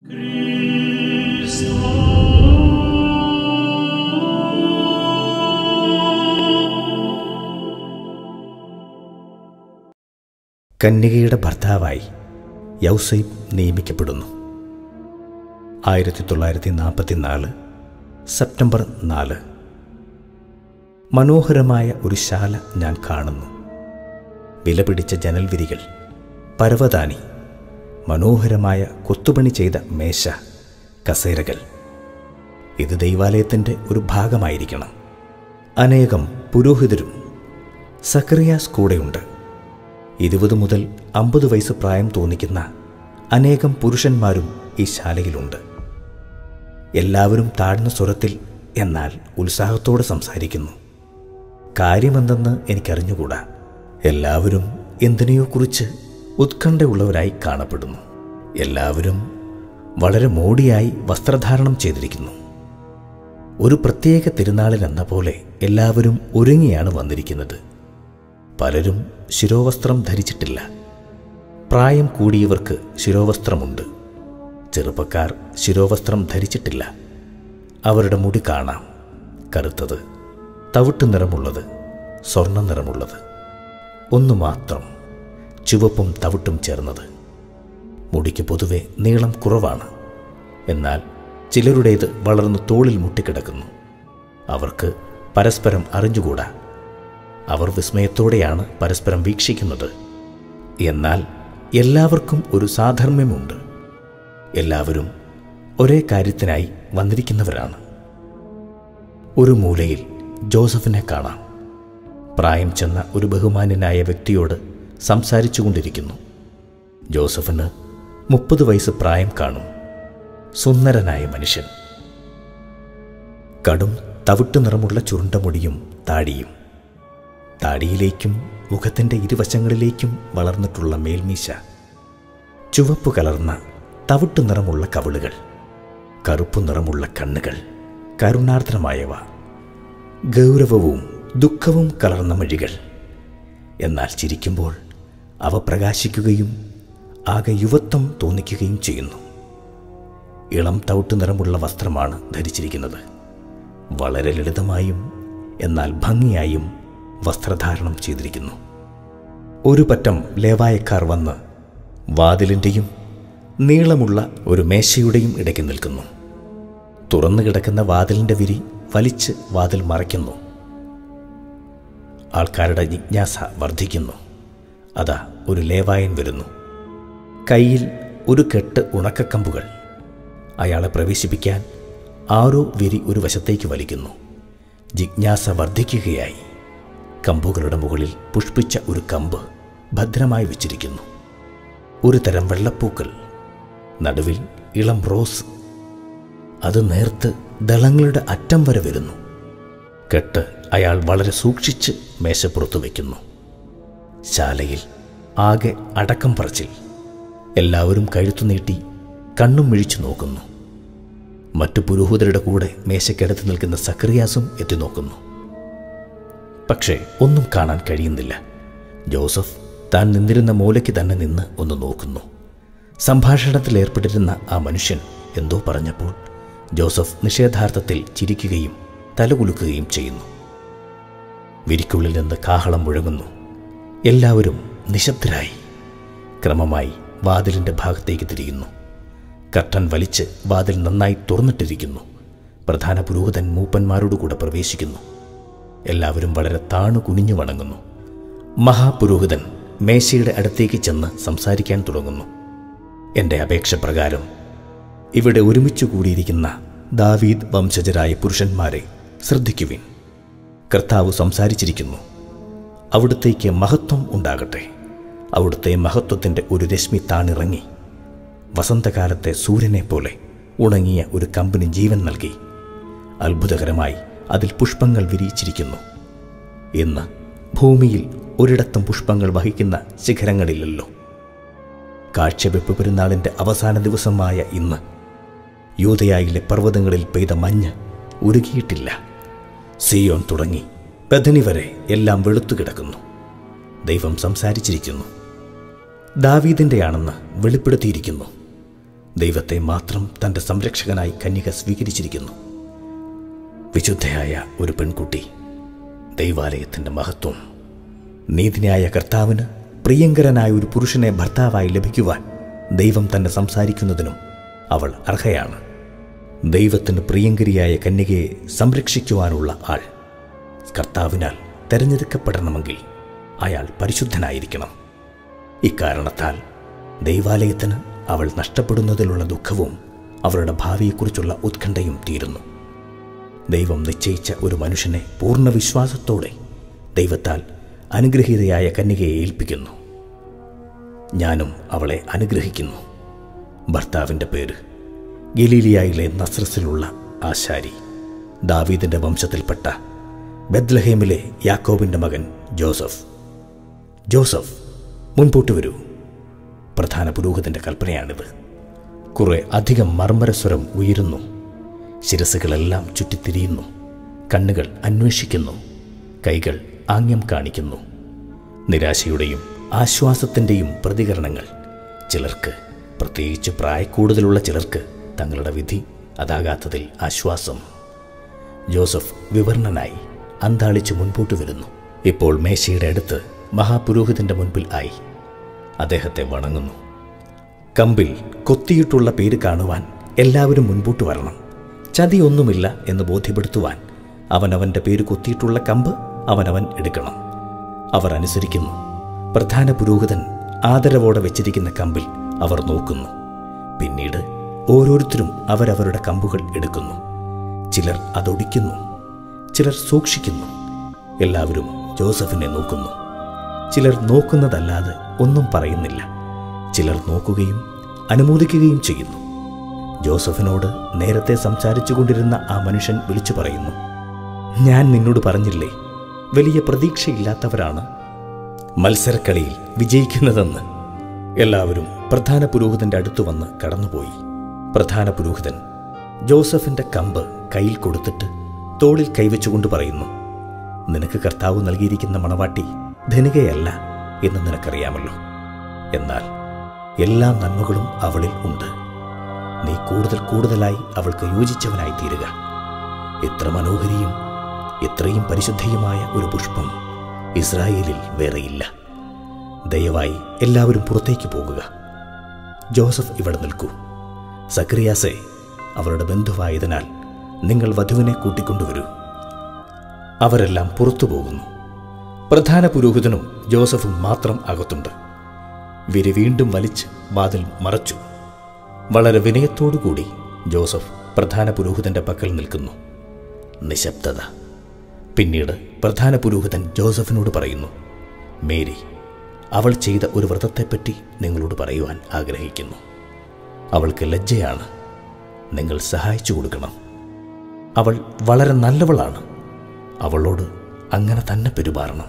കന്യകയുടെ ഭർത്താവായി യൗസൈബ് നിയമിക്കപ്പെടുന്നു ആയിരത്തി തൊള്ളായിരത്തി നാൽപ്പത്തിനാല് സെപ്റ്റംബർ നാല് മനോഹരമായ ഒരു ശാല ഞാൻ കാണുന്നു വിലപിടിച്ച ജനൽവിരികൾ പരവതാനി മനോഹരമായ കൊത്തുപണി ചെയ്ത മേശ കസേരകൾ ഇത് ദൈവാലയത്തിൻ്റെ ഒരു ഭാഗമായിരിക്കണം അനേകം പുരോഹിതരും സക്കറിയാസ് കൂടെയുണ്ട് ഇരുപത് മുതൽ അമ്പത് വയസ്സ് പ്രായം തോന്നിക്കുന്ന അനേകം പുരുഷന്മാരും ഈ ശാലയിലുണ്ട് എല്ലാവരും താഴ്ന്ന സ്വരത്തിൽ എന്നാൽ ഉത്സാഹത്തോടെ സംസാരിക്കുന്നു കാര്യമെന്തെന്ന് എനിക്കറിഞ്ഞുകൂടാ എല്ലാവരും എന്തിനെയോക്കുറിച്ച് ഉത്കണ്ഠയുള്ളവരായി കാണപ്പെടുന്നു എല്ലാവരും വളരെ മോടിയായി വസ്ത്രധാരണം ചെയ്തിരിക്കുന്നു ഒരു പ്രത്യേക തിരുനാളിനെന്ന പോലെ എല്ലാവരും ഒരുങ്ങിയാണ് വന്നിരിക്കുന്നത് പലരും ശിരോവസ്ത്രം ധരിച്ചിട്ടില്ല പ്രായം കൂടിയവർക്ക് ശിരോവസ്ത്രമുണ്ട് ചെറുപ്പക്കാർ ശിരോവസ്ത്രം ധരിച്ചിട്ടില്ല അവരുടെ മുടി കാണാം കറുത്തത് തവിട്ട് നിറമുള്ളത് സ്വർണ്ണ നിറമുള്ളത് ഒന്നു മാത്രം ചുവപ്പും തവിട്ടും ചേർന്നത് മുടിക്ക് പൊതുവെ നീളം കുറവാണ് എന്നാൽ ചിലരുടേത് വളർന്നു തോളിൽ മുട്ടിക്കിടക്കുന്നു അവർക്ക് പരസ്പരം അറിഞ്ഞുകൂടാ അവർ വിസ്മയത്തോടെയാണ് പരസ്പരം വീക്ഷിക്കുന്നത് എന്നാൽ എല്ലാവർക്കും ഒരു സാധർമ്മ്യമുണ്ട് എല്ലാവരും ഒരേ കാര്യത്തിനായി വന്നിരിക്കുന്നവരാണ് ഒരു മൂലയിൽ ജോസഫിനെ കാണാം പ്രായം ചെന്ന ഒരു ബഹുമാന്യനായ വ്യക്തിയോട് സംസാരിച്ചുകൊണ്ടിരിക്കുന്നു ജോസഫിന് മുപ്പത് വയസ്സ് പ്രായം കാണും സുന്ദരനായ മനുഷ്യൻ കടും തവിട്ട് നിറമുള്ള ചുരുണ്ട മുടിയും താടിയും താടിയിലേക്കും മുഖത്തിൻ്റെ ഇരുവശങ്ങളിലേക്കും വളർന്നിട്ടുള്ള മേൽമീശ ചുവപ്പ് കലർന്ന തവിട്ട് നിറമുള്ള കവിളുകൾ കറുപ്പു നിറമുള്ള കണ്ണുകൾ കരുണാർദ്രമായവ ഗൗരവവും ദുഃഖവും കലർന്ന മഴികൾ എന്നാൽ ചിരിക്കുമ്പോൾ അവ പ്രകാശിക്കുകയും ആകെ യുവത്വം തോന്നിക്കുകയും ചെയ്യുന്നു ഇളം തവിട്ട് നിറമുള്ള വസ്ത്രമാണ് ധരിച്ചിരിക്കുന്നത് വളരെ ലളിതമായും എന്നാൽ ഭംഗിയായും വസ്ത്രധാരണം ചെയ്തിരിക്കുന്നു ഒരു പറ്റം ലേവായക്കാർ വന്ന് വാതിലിൻ്റെയും നീളമുള്ള ഒരു മേശയുടെയും ഇടയ്ക്ക് നിൽക്കുന്നു തുറന്നു കിടക്കുന്ന വാതിലിൻ്റെ വിരി വലിച്ച് വാതിൽ മറയ്ക്കുന്നു ആൾക്കാരുടെ ജിജ്ഞാസ വർദ്ധിക്കുന്നു അതാ ഒരു ലേവായൻ വരുന്നു കയ്യിൽ ഒരു കെട്ട് ഉണക്കക്കമ്പുകൾ അയാളെ പ്രവേശിപ്പിക്കാൻ ആരോ വിരി ഒരു വശത്തേക്ക് വലിക്കുന്നു ജിജ്ഞാസ വർദ്ധിക്കുകയായി കമ്പുകളുടെ മുകളിൽ പുഷ്പിച്ച ഒരു കമ്പ് ഭദ്രമായി വെച്ചിരിക്കുന്നു ഒരു തരം വെള്ളപ്പൂക്കൾ നടുവിൽ ഇളം റോസ് അത് നേർത്ത് ദളങ്ങളുടെ അറ്റം വരെ വരുന്നു കെട്ട് അയാൾ വളരെ സൂക്ഷിച്ച് മേശപ്പുറത്ത് വയ്ക്കുന്നു ശാലയിൽ ആകെ അടക്കം പറച്ചിൽ എല്ലാവരും കഴുത്തു നീട്ടി കണ്ണും മിഴിച്ചു നോക്കുന്നു മറ്റു പുരോഹിതരുടെ കൂടെ മേശയ്ക്കടുത്ത് നിൽക്കുന്ന സക്രിയാസും എത്തി നോക്കുന്നു പക്ഷേ ഒന്നും കാണാൻ കഴിയുന്നില്ല ജോസഫ് താൻ നിന്നിരുന്ന മൂലയ്ക്ക് തന്നെ നിന്ന് ഒന്ന് നോക്കുന്നു സംഭാഷണത്തിൽ ഏർപ്പെട്ടിരുന്ന ആ മനുഷ്യൻ എന്തോ പറഞ്ഞപ്പോൾ ജോസഫ് നിഷേധാർത്ഥത്തിൽ ചിരിക്കുകയും തലകുലുക്കുകയും ചെയ്യുന്നു വിരിക്കുള്ളിൽ നിന്ന് കാഹളം മുഴങ്ങുന്നു എല്ലാവരും നിശബ്ദരായി ക്രമമായി വാതിലിൻ്റെ ഭാഗത്തേക്ക് തിരിയുന്നു കർട്ടൻ വലിച്ച് വാതിൽ നന്നായി തുറന്നിട്ടിരിക്കുന്നു പ്രധാന പുരോഹിതൻ മൂപ്പന്മാരോട് കൂടെ പ്രവേശിക്കുന്നു എല്ലാവരും വളരെ താണു കുനിഞ്ഞു വണങ്ങുന്നു മഹാപുരോഹിതൻ മേശയുടെ അടുത്തേക്ക് ചെന്ന് സംസാരിക്കാൻ തുടങ്ങുന്നു എൻ്റെ അപേക്ഷ പ്രകാരം ഇവിടെ ഒരുമിച്ച് കൂടിയിരിക്കുന്ന ദാവീദ് വംശജരായ പുരുഷന്മാരെ ശ്രദ്ധിക്കുവിൻ കർത്താവ് സംസാരിച്ചിരിക്കുന്നു അവിടുത്തേക്ക് മഹത്വം ഉണ്ടാകട്ടെ അവിടുത്തെ മഹത്വത്തിൻ്റെ ഒരു രശ്മി താണിറങ്ങി വസന്തകാലത്തെ സൂര്യനെ പോലെ ഉണങ്ങിയ ഒരു കമ്പിന് ജീവൻ നൽകി അത്ഭുതകരമായി അതിൽ പുഷ്പങ്ങൾ വിരിയിച്ചിരിക്കുന്നു ഇന്ന് ഭൂമിയിൽ ഒരിടത്തും പുഷ്പങ്ങൾ വഹിക്കുന്ന ശിഖരങ്ങളില്ലല്ലോ കാഴ്ചവെപ്പ് പെരുന്നാളിൻ്റെ അവസാന ദിവസമായ ഇന്ന് യൂതയായിലെ പർവ്വതങ്ങളിൽ പെയ്ത മഞ്ഞ് ഉരുകിയിട്ടില്ല സിയോൻ തുടങ്ങി ബദനി വരെ എല്ലാം വെളുത്തു കിടക്കുന്നു ദൈവം സംസാരിച്ചിരിക്കുന്നു ദാവീദിൻ്റെയാണെന്ന് വെളിപ്പെടുത്തിയിരിക്കുന്നു ദൈവത്തെ മാത്രം തൻ്റെ സംരക്ഷകനായി കന്യക സ്വീകരിച്ചിരിക്കുന്നു വിശുദ്ധയായ ഒരു പെൺകുട്ടി ദൈവാലയത്തിൻ്റെ മഹത്വം നീതിന്യായ കർത്താവിന് പ്രിയങ്കരനായ ഒരു പുരുഷനെ ഭർത്താവായി ലഭിക്കുവാൻ ദൈവം തന്നെ സംസാരിക്കുന്നതിനും അവൾ അർഹയാണ് ദൈവത്തിന് പ്രിയങ്കരിയായ കന്യകയെ സംരക്ഷിക്കുവാനുള്ള ആൾ കർത്താവിനാൽ തെരഞ്ഞെടുക്കപ്പെടണമെങ്കിൽ അയാൾ പരിശുദ്ധനായിരിക്കണം ഇക്കാരണത്താൽ ദൈവാലയത്തിന് അവൾ നഷ്ടപ്പെടുന്നതിലുള്ള ദുഃഖവും അവരുടെ ഭാവിയെക്കുറിച്ചുള്ള ഉത്കണ്ഠയും തീരുന്നു ദൈവം നിശ്ചയിച്ച ഒരു മനുഷ്യനെ പൂർണ്ണ വിശ്വാസത്തോടെ ദൈവത്താൽ അനുഗ്രഹീതയായ കന്യകയെ ഏൽപ്പിക്കുന്നു ഞാനും അവളെ അനുഗ്രഹിക്കുന്നു ഭർത്താവിൻ്റെ പേര് ഗലീലിയായിലെ നസ്രസിലുള്ള ആശാരി ദാവീദിൻ്റെ വംശത്തിൽപ്പെട്ട ബെദ്ലഹേമിലെ യാക്കോബിൻ്റെ മകൻ ജോസഫ് ജോസഫ് മുൻപോട്ട് വരൂ പ്രധാന പുരോഹിതന്റെ കൽപ്പനയാണിത് കുറെ അധികം മർമ്മരസ്വരം ഉയരുന്നു ശിരസുകളെല്ലാം ചുറ്റിത്തിരിയുന്നു കണ്ണുകൾ അന്വേഷിക്കുന്നു കൈകൾ ആംഗ്യം കാണിക്കുന്നു നിരാശയുടെയും ആശ്വാസത്തിൻ്റെയും പ്രതികരണങ്ങൾ ചിലർക്ക് പ്രത്യേകിച്ച് പ്രായക്കൂടുതലുള്ള ചിലർക്ക് തങ്ങളുടെ വിധി അതാകാത്തതിൽ ആശ്വാസം ജോസഫ് വിവരണനായി അന്താളിച്ച് മുൻപോട്ട് വരുന്നു ഇപ്പോൾ മേശയുടെ അടുത്ത് മഹാപുരോഹിതന്റെ മുൻപിൽ ആയി അദ്ദേഹത്തെ വണങ്ങുന്നു കമ്പിൽ കൊത്തിയിട്ടുള്ള പേര് കാണുവാൻ എല്ലാവരും മുൻപോട്ട് വരണം ചതിയൊന്നുമില്ല എന്ന് ബോധ്യപ്പെടുത്തുവാൻ അവനവൻ്റെ പേര് കൊത്തിയിട്ടുള്ള കമ്പ് അവനവൻ എടുക്കണം അവർ അനുസരിക്കുന്നു പ്രധാന പുരോഹിതൻ ആദരവോടെ വെച്ചിരിക്കുന്ന കമ്പിൽ അവർ നോക്കുന്നു പിന്നീട് ഓരോരുത്തരും അവരവരുടെ കമ്പുകൾ എടുക്കുന്നു ചിലർ അതൊടിക്കുന്നു ചിലർ സൂക്ഷിക്കുന്നു എല്ലാവരും ജോസഫിനെ നോക്കുന്നു ചിലർ നോക്കുന്നതല്ലാതെ ഒന്നും പറയുന്നില്ല ചിലർ നോക്കുകയും അനുമോദിക്കുകയും ചെയ്യുന്നു ജോസഫിനോട് നേരത്തെ സംസാരിച്ചു കൊണ്ടിരുന്ന ആ മനുഷ്യൻ വിളിച്ചു പറയുന്നു ഞാൻ നിന്നോട് പറഞ്ഞില്ലേ വലിയ പ്രതീക്ഷയില്ലാത്തവരാണ് മത്സരക്കളിയിൽ വിജയിക്കുന്നതെന്ന് എല്ലാവരും പ്രധാന പുരോഹിതന്റെ അടുത്തു വന്ന് കടന്നുപോയി പ്രധാന പുരോഹിതൻ ജോസഫിന്റെ കമ്പ് കയ്യിൽ കൊടുത്തിട്ട് തോളിൽ കൈവച്ചുകൊണ്ട് പറയുന്നു നിനക്ക് കർത്താവ് നൽകിയിരിക്കുന്ന മണവാട്ടി ധനികയല്ല എന്ന് നിനക്കറിയാമല്ലോ എന്നാൽ എല്ലാ നന്മകളും അവളിൽ ഉണ്ട് നീ കൂടുതൽ കൂടുതലായി അവൾക്ക് യോജിച്ചവനായി തീരുക എത്ര മനോഹരിയും എത്രയും പരിശുദ്ധയുമായ ഒരു പുഷ്പം ഇസ്രായേലിൽ വേറെയില്ല ദയവായി എല്ലാവരും പുറത്തേക്ക് പോകുക ജോസഫ് ഇവിടെ നിൽക്കൂ സക്രിയാസെ അവരുടെ ബന്ധുവായതിനാൽ നിങ്ങൾ വധുവിനെ കൂട്ടിക്കൊണ്ടുവരൂ അവരെല്ലാം പുറത്തു പോകുന്നു പ്രധാന പുരോഹിതനും ജോസഫും മാത്രം അകത്തുണ്ട് വിരി വീണ്ടും വലിച്ച് വാതിൽ മറച്ചു വളരെ വിനയത്തോടുകൂടി ജോസഫ് പ്രധാന പുരോഹിതന്റെ പക്കൽ നിൽക്കുന്നു നിശബ്ദത പിന്നീട് പ്രധാന പുരോഹിതൻ ജോസഫിനോട് പറയുന്നു മേരി അവൾ ചെയ്ത ഒരു വ്രതത്തെപ്പറ്റി നിങ്ങളോട് പറയുവാൻ ആഗ്രഹിക്കുന്നു അവൾക്ക് ലജ്ജയാണ് നിങ്ങൾ സഹായിച്ചു കൊടുക്കണം അവൾ വളരെ നല്ലവളാണ് അവളോട് അങ്ങനെ തന്നെ പെരുമാറണം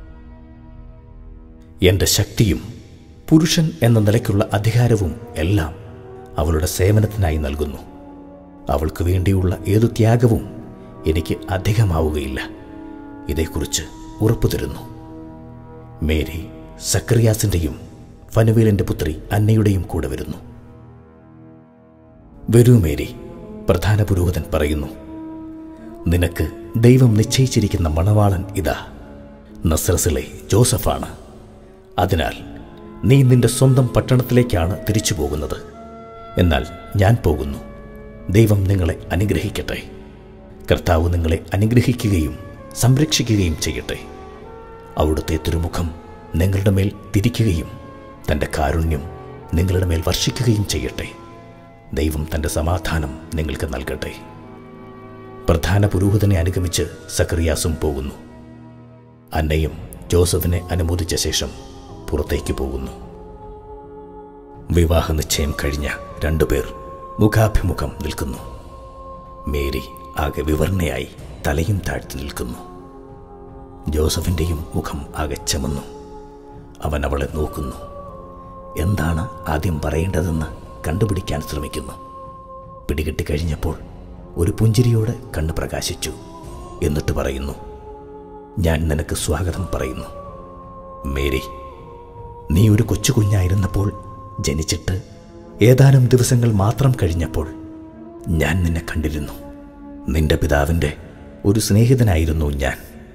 എൻ്റെ ശക്തിയും പുരുഷൻ എന്ന നിലയ്ക്കുള്ള അധികാരവും എല്ലാം അവളുടെ സേവനത്തിനായി നൽകുന്നു അവൾക്ക് വേണ്ടിയുള്ള ഏതു ത്യാഗവും എനിക്ക് അധികമാവുകയില്ല ഇതേക്കുറിച്ച് ഉറപ്പു തരുന്നു മേരി സക്രിയാസിൻ്റെയും ഫനുവേലിൻ്റെ പുത്രി അന്നയുടെയും കൂടെ വരുന്നു വരൂ മേരി പ്രധാന പുരോഹിതൻ പറയുന്നു നിനക്ക് ദൈവം നിശ്ചയിച്ചിരിക്കുന്ന മണവാളൻ ഇതാ നസ്രസിലെ ജോസഫാണ് അതിനാൽ നീ നിന്റെ സ്വന്തം പട്ടണത്തിലേക്കാണ് തിരിച്ചു പോകുന്നത് എന്നാൽ ഞാൻ പോകുന്നു ദൈവം നിങ്ങളെ അനുഗ്രഹിക്കട്ടെ കർത്താവ് നിങ്ങളെ അനുഗ്രഹിക്കുകയും സംരക്ഷിക്കുകയും ചെയ്യട്ടെ അവിടുത്തെ തിരുമുഖം നിങ്ങളുടെ മേൽ തിരിക്കുകയും തൻ്റെ കാരുണ്യം നിങ്ങളുടെ മേൽ വർഷിക്കുകയും ചെയ്യട്ടെ ദൈവം തൻ്റെ സമാധാനം നിങ്ങൾക്ക് നൽകട്ടെ പ്രധാന പുരോഹിതനെ അനുഗമിച്ച് സക്രിയാസും പോകുന്നു അന്നയും ജോസഫിനെ അനുമോദിച്ച ശേഷം പുറത്തേക്ക് പോകുന്നു വിവാഹ നിശ്ചയം കഴിഞ്ഞ രണ്ടുപേർ മുഖാഭിമുഖം നിൽക്കുന്നു മേരി ആകെ വിവരണയായി തലയും താഴ്ത്തി നിൽക്കുന്നു ജോസഫിൻ്റെയും മുഖം ആകെ ചമന്നു അവൻ അവളെ നോക്കുന്നു എന്താണ് ആദ്യം പറയേണ്ടതെന്ന് കണ്ടുപിടിക്കാൻ ശ്രമിക്കുന്നു പിടികിട്ടി കഴിഞ്ഞപ്പോൾ ഒരു പുഞ്ചിരിയോടെ കണ്ണ് പ്രകാശിച്ചു എന്നിട്ട് പറയുന്നു ഞാൻ നിനക്ക് സ്വാഗതം പറയുന്നു മേരി നീ ഒരു കൊച്ചു കുഞ്ഞായിരുന്നപ്പോൾ ജനിച്ചിട്ട് ഏതാനും ദിവസങ്ങൾ മാത്രം കഴിഞ്ഞപ്പോൾ ഞാൻ നിന്നെ കണ്ടിരുന്നു നിന്റെ പിതാവിൻ്റെ ഒരു സ്നേഹിതനായിരുന്നു ഞാൻ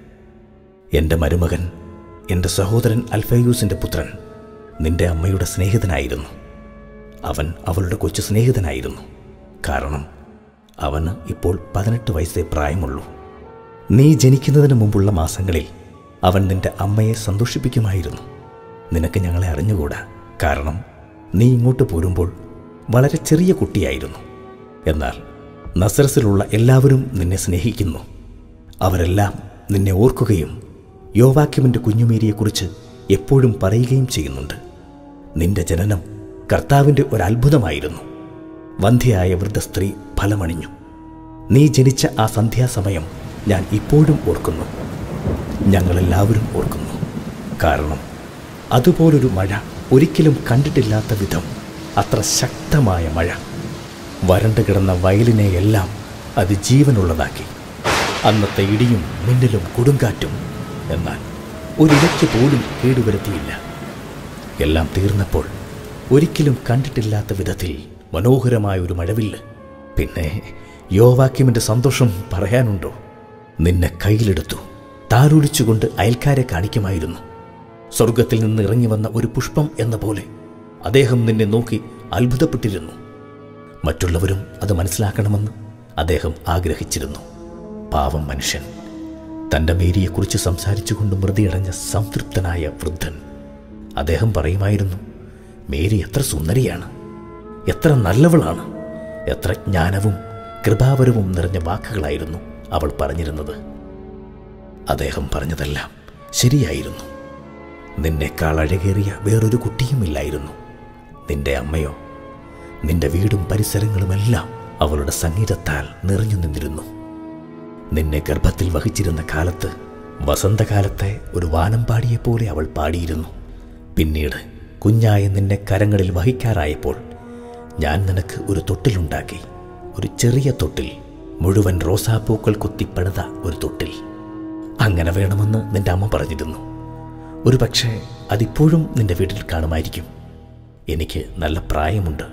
എൻ്റെ മരുമകൻ എൻ്റെ സഹോദരൻ അൽഫയൂസിൻ്റെ പുത്രൻ നിന്റെ അമ്മയുടെ സ്നേഹിതനായിരുന്നു അവൻ അവളുടെ കൊച്ചു സ്നേഹിതനായിരുന്നു കാരണം അവന് ഇപ്പോൾ പതിനെട്ട് വയസ്സേ പ്രായമുള്ളൂ നീ ജനിക്കുന്നതിന് മുമ്പുള്ള മാസങ്ങളിൽ അവൻ നിന്റെ അമ്മയെ സന്തോഷിപ്പിക്കുമായിരുന്നു നിനക്ക് ഞങ്ങളെ അറിഞ്ഞുകൂടാ കാരണം നീ ഇങ്ങോട്ട് പോരുമ്പോൾ വളരെ ചെറിയ കുട്ടിയായിരുന്നു എന്നാൽ നസറസിലുള്ള എല്ലാവരും നിന്നെ സ്നേഹിക്കുന്നു അവരെല്ലാം നിന്നെ ഓർക്കുകയും യോവാക്യമിൻ്റെ കുഞ്ഞുമേരിയെക്കുറിച്ച് എപ്പോഴും പറയുകയും ചെയ്യുന്നുണ്ട് നിന്റെ ജനനം കർത്താവിൻ്റെ ഒരു അത്ഭുതമായിരുന്നു വന്ധ്യയായ വൃദ്ധ സ്ത്രീ ഫലമണിഞ്ഞു നീ ജനിച്ച ആ സന്ധ്യാസമയം ഞാൻ ഇപ്പോഴും ഓർക്കുന്നു ഞങ്ങളെല്ലാവരും ഓർക്കുന്നു കാരണം അതുപോലൊരു മഴ ഒരിക്കലും കണ്ടിട്ടില്ലാത്ത വിധം അത്ര ശക്തമായ മഴ വരണ്ടു കിടന്ന വയലിനെയെല്ലാം അത് ജീവനുള്ളതാക്കി അന്നത്തെ ഇടിയും മിന്നലും കൊടുങ്കാറ്റും എന്നാൽ ഒരിടയ്ക്ക് പോലും കേടുവരുത്തിയില്ല എല്ലാം തീർന്നപ്പോൾ ഒരിക്കലും കണ്ടിട്ടില്ലാത്ത വിധത്തിൽ മനോഹരമായ ഒരു മഴവില്ല് പിന്നെ യോവാക്യമിൻ്റെ സന്തോഷം പറയാനുണ്ടോ നിന്നെ കയ്യിലെടുത്തു താലോലിച്ചുകൊണ്ട് അയൽക്കാരെ കാണിക്കുമായിരുന്നു സ്വർഗത്തിൽ നിന്ന് ഇറങ്ങി വന്ന ഒരു പുഷ്പം എന്ന പോലെ അദ്ദേഹം നിന്നെ നോക്കി അത്ഭുതപ്പെട്ടിരുന്നു മറ്റുള്ളവരും അത് മനസ്സിലാക്കണമെന്ന് അദ്ദേഹം ആഗ്രഹിച്ചിരുന്നു പാവം മനുഷ്യൻ തൻ്റെ മേരിയെക്കുറിച്ച് സംസാരിച്ചുകൊണ്ട് മൃതിയടഞ്ഞ സംതൃപ്തനായ വൃദ്ധൻ അദ്ദേഹം പറയുമായിരുന്നു മേരി എത്ര സുന്ദരിയാണ് എത്ര നല്ലവളാണ് എത്ര ജ്ഞാനവും കൃപാവരവും നിറഞ്ഞ വാക്കുകളായിരുന്നു അവൾ പറഞ്ഞിരുന്നത് അദ്ദേഹം പറഞ്ഞതെല്ലാം ശരിയായിരുന്നു നിന്നേക്കാൾ അഴകേറിയ വേറൊരു കുട്ടിയുമില്ലായിരുന്നു നിന്റെ അമ്മയോ നിന്റെ വീടും പരിസരങ്ങളുമെല്ലാം അവളുടെ സംഗീതത്താൽ നിറഞ്ഞു നിന്നിരുന്നു നിന്നെ ഗർഭത്തിൽ വഹിച്ചിരുന്ന കാലത്ത് വസന്തകാലത്തെ ഒരു വാനമ്പാടിയെപ്പോലെ അവൾ പാടിയിരുന്നു പിന്നീട് കുഞ്ഞായ നിന്നെ കരങ്ങളിൽ വഹിക്കാറായപ്പോൾ ഞാൻ നിനക്ക് ഒരു തൊട്ടിലുണ്ടാക്കി ഒരു ചെറിയ തൊട്ടിൽ മുഴുവൻ റോസാപ്പൂക്കൾ കുത്തിപ്പണിത ഒരു തൊട്ടിൽ അങ്ങനെ വേണമെന്ന് നിന്റെ അമ്മ പറഞ്ഞിരുന്നു ഒരു പക്ഷേ അതിപ്പോഴും നിന്റെ വീട്ടിൽ കാണുമായിരിക്കും എനിക്ക് നല്ല പ്രായമുണ്ട്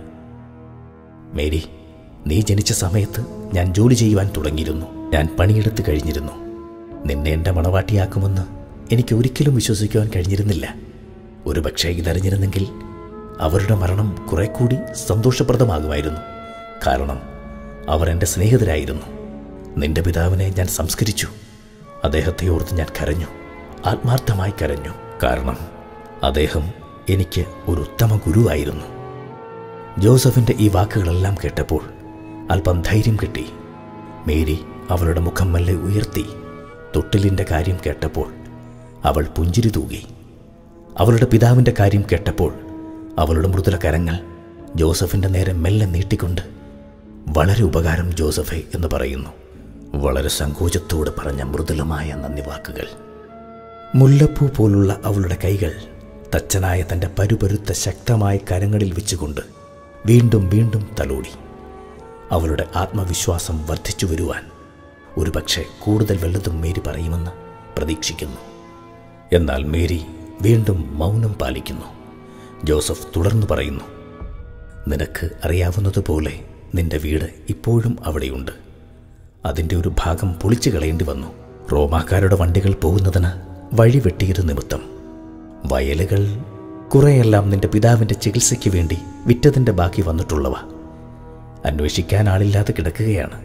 മേരി നീ ജനിച്ച സമയത്ത് ഞാൻ ജോലി ചെയ്യുവാൻ തുടങ്ങിയിരുന്നു ഞാൻ പണിയെടുത്ത് കഴിഞ്ഞിരുന്നു നിന്നെ എൻ്റെ മണവാട്ടിയാക്കുമെന്ന് എനിക്ക് ഒരിക്കലും വിശ്വസിക്കുവാൻ കഴിഞ്ഞിരുന്നില്ല ഒരു പക്ഷേ ഇതറിഞ്ഞിരുന്നെങ്കിൽ അവരുടെ മരണം കുറെ കൂടി സന്തോഷപ്രദമാകുമായിരുന്നു കാരണം അവർ എൻ്റെ സ്നേഹിതരായിരുന്നു നിന്റെ പിതാവിനെ ഞാൻ സംസ്കരിച്ചു അദ്ദേഹത്തെ ഓർത്ത് ഞാൻ കരഞ്ഞു ആത്മാർത്ഥമായി കരഞ്ഞു കാരണം അദ്ദേഹം എനിക്ക് ഒരു ഉത്തമ ഗുരുവായിരുന്നു ജോസഫിൻ്റെ ഈ വാക്കുകളെല്ലാം കേട്ടപ്പോൾ അല്പം ധൈര്യം കിട്ടി മേരി അവളുടെ മുഖം മെല്ലെ ഉയർത്തി തൊട്ടിലിൻ്റെ കാര്യം കേട്ടപ്പോൾ അവൾ പുഞ്ചിരി തൂകി അവളുടെ പിതാവിൻ്റെ കാര്യം കേട്ടപ്പോൾ അവളുടെ മൃദുല കരങ്ങൾ ജോസഫിൻ്റെ നേരെ മെല്ലെ നീട്ടിക്കൊണ്ട് വളരെ ഉപകാരം ജോസഫെ എന്ന് പറയുന്നു വളരെ സങ്കോചത്തോടെ പറഞ്ഞ മൃദുലമായ നന്ദി വാക്കുകൾ മുല്ലപ്പൂ പോലുള്ള അവളുടെ കൈകൾ തച്ചനായ തൻ്റെ പരുപരുത്ത ശക്തമായ കരങ്ങളിൽ വെച്ചുകൊണ്ട് വീണ്ടും വീണ്ടും തലോടി അവളുടെ ആത്മവിശ്വാസം വർദ്ധിച്ചു വരുവാൻ ഒരുപക്ഷെ കൂടുതൽ വല്ലതും മേരി പറയുമെന്ന് പ്രതീക്ഷിക്കുന്നു എന്നാൽ മേരി വീണ്ടും മൗനം പാലിക്കുന്നു ജോസഫ് തുടർന്നു പറയുന്നു നിനക്ക് അറിയാവുന്നതുപോലെ നിന്റെ വീട് ഇപ്പോഴും അവിടെയുണ്ട് അതിൻ്റെ ഒരു ഭാഗം പൊളിച്ചു കളയേണ്ടി വന്നു റോമാക്കാരുടെ വണ്ടികൾ പോകുന്നതിന് വഴി വെട്ടിയത് നിമിത്തം വയലുകൾ കുറെയെല്ലാം നിന്റെ പിതാവിൻ്റെ ചികിത്സയ്ക്ക് വേണ്ടി വിറ്റതിൻ്റെ ബാക്കി വന്നിട്ടുള്ളവ അന്വേഷിക്കാൻ ആളില്ലാതെ കിടക്കുകയാണ്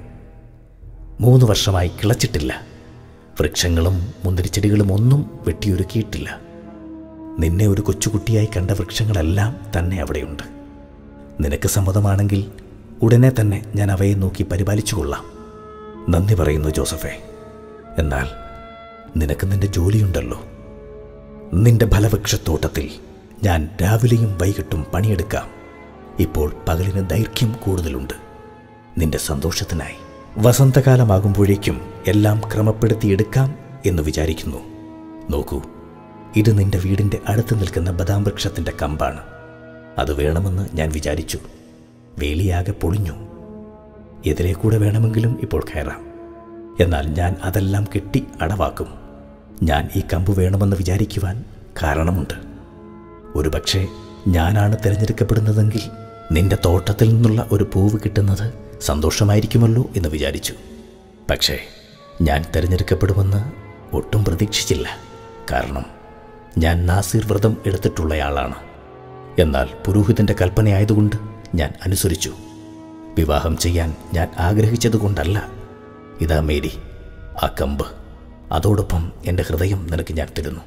മൂന്ന് വർഷമായി കിളച്ചിട്ടില്ല വൃക്ഷങ്ങളും മുന്തിരിച്ചെടികളും ഒന്നും വെട്ടിയൊരുക്കിയിട്ടില്ല നിന്നെ ഒരു കൊച്ചുകുട്ടിയായി കണ്ട വൃക്ഷങ്ങളെല്ലാം തന്നെ അവിടെയുണ്ട് നിനക്ക് സമ്മതമാണെങ്കിൽ ഉടനെ തന്നെ ഞാൻ അവയെ നോക്കി പരിപാലിച്ചു കൊള്ളാം നന്ദി പറയുന്നു ജോസഫേ എന്നാൽ നിനക്ക് നിന്റെ ജോലിയുണ്ടല്ലോ നിന്റെ ഫലവൃക്ഷത്തോട്ടത്തിൽ ഞാൻ രാവിലെയും വൈകിട്ടും പണിയെടുക്കാം ഇപ്പോൾ പകലിന് ദൈർഘ്യം കൂടുതലുണ്ട് നിന്റെ സന്തോഷത്തിനായി വസന്തകാലമാകുമ്പോഴേക്കും എല്ലാം ക്രമപ്പെടുത്തിയെടുക്കാം എന്ന് വിചാരിക്കുന്നു നോക്കൂ ഇത് നിന്റെ വീടിൻ്റെ അടുത്ത് നിൽക്കുന്ന ബദാം വൃക്ഷത്തിൻ്റെ കമ്പാണ് അത് വേണമെന്ന് ഞാൻ വിചാരിച്ചു വേലിയാകെ പൊളിഞ്ഞു എതിരെ കൂടെ വേണമെങ്കിലും ഇപ്പോൾ കയറാം എന്നാൽ ഞാൻ അതെല്ലാം കെട്ടി അടവാക്കും ഞാൻ ഈ കമ്പ് വേണമെന്ന് വിചാരിക്കുവാൻ കാരണമുണ്ട് ഒരുപക്ഷെ ഞാനാണ് തിരഞ്ഞെടുക്കപ്പെടുന്നതെങ്കിൽ നിന്റെ തോട്ടത്തിൽ നിന്നുള്ള ഒരു പൂവ് കിട്ടുന്നത് സന്തോഷമായിരിക്കുമല്ലോ എന്ന് വിചാരിച്ചു പക്ഷേ ഞാൻ തിരഞ്ഞെടുക്കപ്പെടുമെന്ന് ഒട്ടും പ്രതീക്ഷിച്ചില്ല കാരണം ഞാൻ നാസിർ വ്രതം എടുത്തിട്ടുള്ളയാളാണ് എന്നാൽ പുരോഹിതന്റെ കൽപ്പനയായതുകൊണ്ട് ഞാൻ അനുസരിച്ചു വിവാഹം ചെയ്യാൻ ഞാൻ ആഗ്രഹിച്ചതുകൊണ്ടല്ല ഇതാ മേരി ആ കമ്പ് അതോടൊപ്പം എൻ്റെ ഹൃദയം നിനക്ക് ഞാൻ തരുന്നു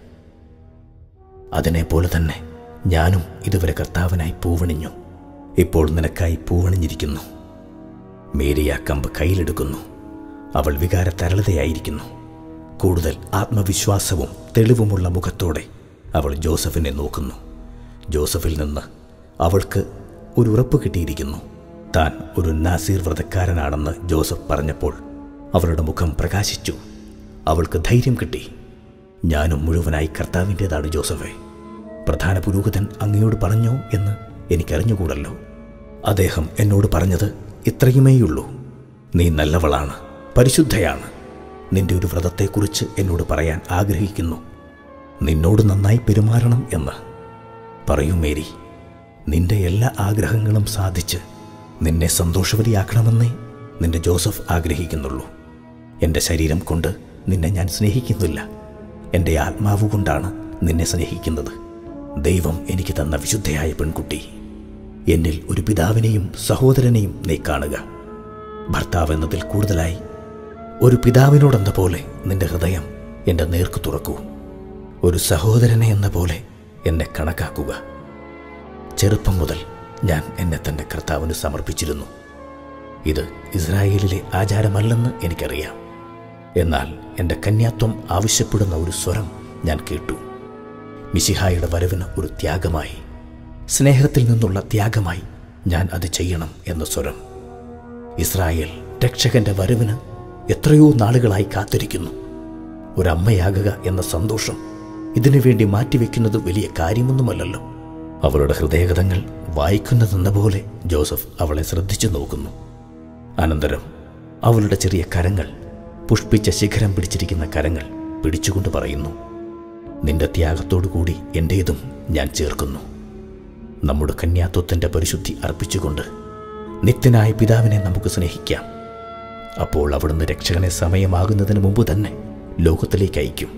അതിനെപ്പോലെ തന്നെ ഞാനും ഇതുവരെ കർത്താവിനായി പൂവണിഞ്ഞു ഇപ്പോൾ നിനക്കായി പൂവണിഞ്ഞിരിക്കുന്നു മേരി ആ കമ്പ് കയ്യിലെടുക്കുന്നു അവൾ വികാരതരളതയായിരിക്കുന്നു കൂടുതൽ ആത്മവിശ്വാസവും തെളിവുമുള്ള മുഖത്തോടെ അവൾ ജോസഫിനെ നോക്കുന്നു ജോസഫിൽ നിന്ന് അവൾക്ക് ഒരു ഉറപ്പ് കിട്ടിയിരിക്കുന്നു താൻ ഒരു നാസീർ വ്രതക്കാരനാണെന്ന് ജോസഫ് പറഞ്ഞപ്പോൾ അവളുടെ മുഖം പ്രകാശിച്ചു അവൾക്ക് ധൈര്യം കിട്ടി ഞാനും മുഴുവനായി കർത്താവിൻ്റേതാണ് ജോസഫെ പ്രധാന പുരോഹിതൻ അങ്ങയോട് പറഞ്ഞോ എന്ന് എനിക്കറിഞ്ഞുകൂടല്ലോ അദ്ദേഹം എന്നോട് പറഞ്ഞത് ഇത്രയുമേയുള്ളൂ നീ നല്ലവളാണ് പരിശുദ്ധയാണ് നിന്റെ ഒരു വ്രതത്തെക്കുറിച്ച് എന്നോട് പറയാൻ ആഗ്രഹിക്കുന്നു നിന്നോട് നന്നായി പെരുമാറണം എന്ന് പറയൂ മേരി നിന്റെ എല്ലാ ആഗ്രഹങ്ങളും സാധിച്ച് നിന്നെ സന്തോഷവതിയാക്കണമെന്നേ നിന്റെ ജോസഫ് ആഗ്രഹിക്കുന്നുള്ളൂ എൻ്റെ ശരീരം കൊണ്ട് നിന്നെ ഞാൻ സ്നേഹിക്കുന്നില്ല എൻ്റെ ആത്മാവ് കൊണ്ടാണ് നിന്നെ സ്നേഹിക്കുന്നത് ദൈവം എനിക്ക് തന്ന വിശുദ്ധയായ പെൺകുട്ടി എന്നിൽ ഒരു പിതാവിനെയും സഹോദരനെയും നീ കാണുക ഭർത്താവ് എന്നതിൽ കൂടുതലായി ഒരു പിതാവിനോടെന്ന പോലെ നിന്റെ ഹൃദയം എൻ്റെ നേർക്ക് തുറക്കൂ ഒരു സഹോദരനെ എന്ന പോലെ എന്നെ കണക്കാക്കുക ചെറുപ്പം മുതൽ ഞാൻ എന്നെ തൻ്റെ കർത്താവിന് സമർപ്പിച്ചിരുന്നു ഇത് ഇസ്രായേലിലെ ആചാരമല്ലെന്ന് എനിക്കറിയാം എന്നാൽ എൻ്റെ കന്യാത്വം ആവശ്യപ്പെടുന്ന ഒരു സ്വരം ഞാൻ കേട്ടു മിശിഹായുടെ വരവിന് ഒരു ത്യാഗമായി സ്നേഹത്തിൽ നിന്നുള്ള ത്യാഗമായി ഞാൻ അത് ചെയ്യണം എന്ന സ്വരം ഇസ്രായേൽ രക്ഷകന്റെ വരവിന് എത്രയോ നാളുകളായി കാത്തിരിക്കുന്നു ഒരമ്മയാകുക എന്ന സന്തോഷം ഇതിനുവേണ്ടി മാറ്റിവെക്കുന്നത് വലിയ കാര്യമൊന്നുമല്ലല്ലോ അവളുടെ ഹൃദയഗതങ്ങൾ വായിക്കുന്നതെന്ന പോലെ ജോസഫ് അവളെ ശ്രദ്ധിച്ചു നോക്കുന്നു അനന്തരം അവളുടെ ചെറിയ കരങ്ങൾ പുഷ്പിച്ച ശിഖരം പിടിച്ചിരിക്കുന്ന കരങ്ങൾ പിടിച്ചുകൊണ്ട് പറയുന്നു നിന്റെ ത്യാഗത്തോടു കൂടി എൻ്റേതും ഞാൻ ചേർക്കുന്നു നമ്മുടെ കന്യാത്വത്തിൻ്റെ പരിശുദ്ധി അർപ്പിച്ചുകൊണ്ട് നിത്യനായ പിതാവിനെ നമുക്ക് സ്നേഹിക്കാം അപ്പോൾ അവിടുന്ന് രക്ഷകനെ സമയമാകുന്നതിന് മുമ്പ് തന്നെ ലോകത്തിലേക്ക് അയക്കും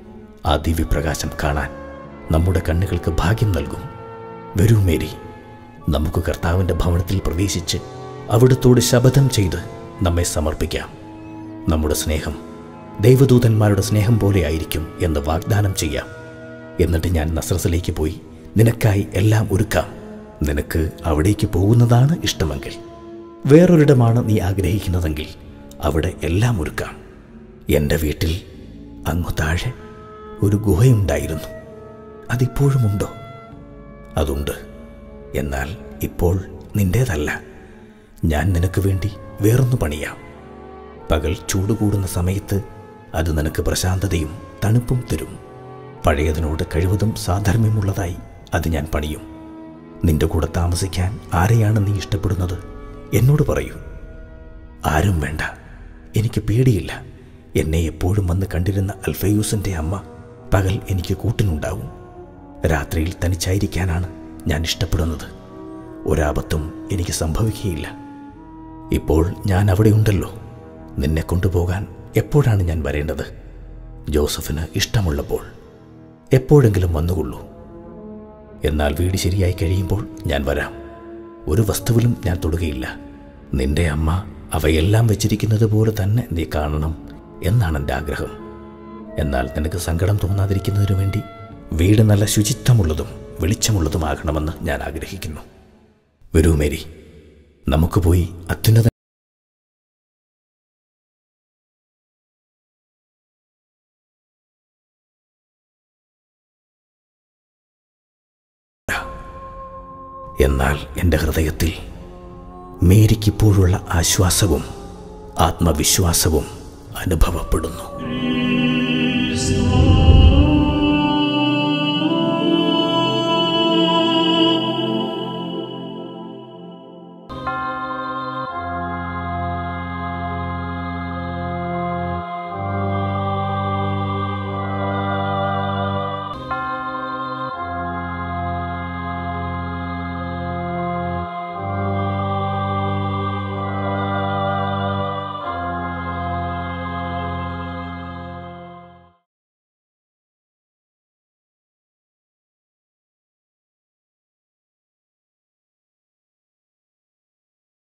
ആ ദിവ്യപ്രകാശം കാണാൻ നമ്മുടെ കണ്ണുകൾക്ക് ഭാഗ്യം നൽകും വരൂ മേരി നമുക്ക് കർത്താവിൻ്റെ ഭവനത്തിൽ പ്രവേശിച്ച് അവിടുത്തോട് ശപഥം ചെയ്ത് നമ്മെ സമർപ്പിക്കാം നമ്മുടെ സ്നേഹം ദൈവദൂതന്മാരുടെ സ്നേഹം പോലെ ആയിരിക്കും എന്ന് വാഗ്ദാനം ചെയ്യാം എന്നിട്ട് ഞാൻ നസ്രസിലേക്ക് പോയി നിനക്കായി എല്ലാം ഒരുക്കാം നിനക്ക് അവിടേക്ക് പോകുന്നതാണ് ഇഷ്ടമെങ്കിൽ വേറൊരിടമാണ് നീ ആഗ്രഹിക്കുന്നതെങ്കിൽ അവിടെ എല്ലാം ഒരുക്കാം എൻ്റെ വീട്ടിൽ അങ്ങു താഴെ ഒരു ഗുഹയുണ്ടായിരുന്നു അതിപ്പോഴുമുണ്ടോ അതുണ്ട് എന്നാൽ ഇപ്പോൾ നിന്റേതല്ല ഞാൻ നിനക്ക് വേണ്ടി വേറൊന്ന് പണിയാം പകൽ ചൂട് കൂടുന്ന സമയത്ത് അത് നിനക്ക് പ്രശാന്തതയും തണുപ്പും തരും പഴയതിനോട് കഴിവതും സാധർമ്യമുള്ളതായി അത് ഞാൻ പണിയും നിന്റെ കൂടെ താമസിക്കാൻ ആരെയാണ് നീ ഇഷ്ടപ്പെടുന്നത് എന്നോട് പറയൂ ആരും വേണ്ട എനിക്ക് പേടിയില്ല എന്നെ എപ്പോഴും വന്ന് കണ്ടിരുന്ന അൽഫയൂസിൻ്റെ അമ്മ പകൽ എനിക്ക് കൂട്ടിനുണ്ടാവും രാത്രിയിൽ തനിച്ചായിരിക്കാനാണ് ഞാൻ ഇഷ്ടപ്പെടുന്നത് ഒരാപത്തും എനിക്ക് സംഭവിക്കുകയില്ല ഇപ്പോൾ ഞാൻ അവിടെ ഉണ്ടല്ലോ നിന്നെ കൊണ്ടുപോകാൻ എപ്പോഴാണ് ഞാൻ വരേണ്ടത് ജോസഫിന് ഇഷ്ടമുള്ളപ്പോൾ എപ്പോഴെങ്കിലും വന്നുകൊള്ളൂ എന്നാൽ വീട് ശരിയായി കഴിയുമ്പോൾ ഞാൻ വരാം ഒരു വസ്തുവിലും ഞാൻ തൊടുകയില്ല നിന്റെ അമ്മ അവയെല്ലാം വെച്ചിരിക്കുന്നത് പോലെ തന്നെ നീ കാണണം എന്നാണ് എൻ്റെ ആഗ്രഹം എന്നാൽ നിനക്ക് സങ്കടം തോന്നാതിരിക്കുന്നതിനു വേണ്ടി വീട് നല്ല ശുചിത്വമുള്ളതും വെളിച്ചമുള്ളതുമാകണമെന്ന് ഞാൻ ആഗ്രഹിക്കുന്നു വരൂ മേരി നമുക്ക് പോയി അത്യുന്നത എന്നാൽ എൻ്റെ ഹൃദയത്തിൽ മേരിക്കിപ്പോഴുള്ള ആശ്വാസവും ആത്മവിശ്വാസവും അനുഭവപ്പെടുന്നു